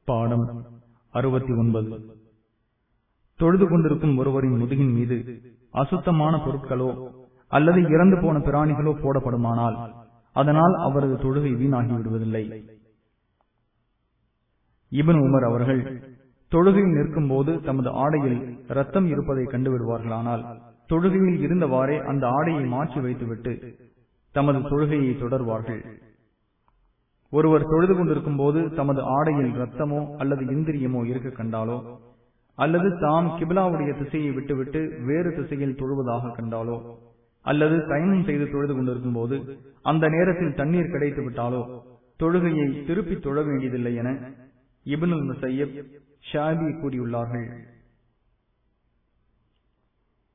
பாடம் அறுபத்தி ஒன்பது தொழுது கொண்டிருக்கும் ஒருவரின் முதுகின் மீது அசுத்தமான பொருட்களோ அல்லது இறந்து போன பிராணிகளோ போடப்படுமானால் அதனால் அவரது தொழுகை வீணாகி விடுவதில்லை இபன் உமர் அவர்கள் தொழுகையில் நிற்கும் போது தமது ஆடையில் ரத்தம் இருப்பதை கண்டுவிடுவார்களானால் தொழுகையில் இருந்தவாறே அந்த ஆடையை மாற்றி வைத்துவிட்டு தமது தொழுகையை தொடர்வார்கள் ஒருவர் தொழுது கொண்டிருக்கும் போது தமது ஆடையில் ரத்தமோ அல்லது இந்திரியமோ இருக்க கண்டாலோ அல்லது தாம் கிபிலாவுடைய திசையை விட்டுவிட்டு வேறு திசையில் தொழுவதாக கண்டாலோ அல்லது தயமம் செய்து தொழுது கொண்டிருக்கும் போது அந்த நேரத்தில் தண்ணீர் கிடைத்து விட்டாலோ தொழுகையை திருப்பி தொழ வேண்டியதில்லை என இபனுல் முசையப் ஷாபி கூறியுள்ளார்கள்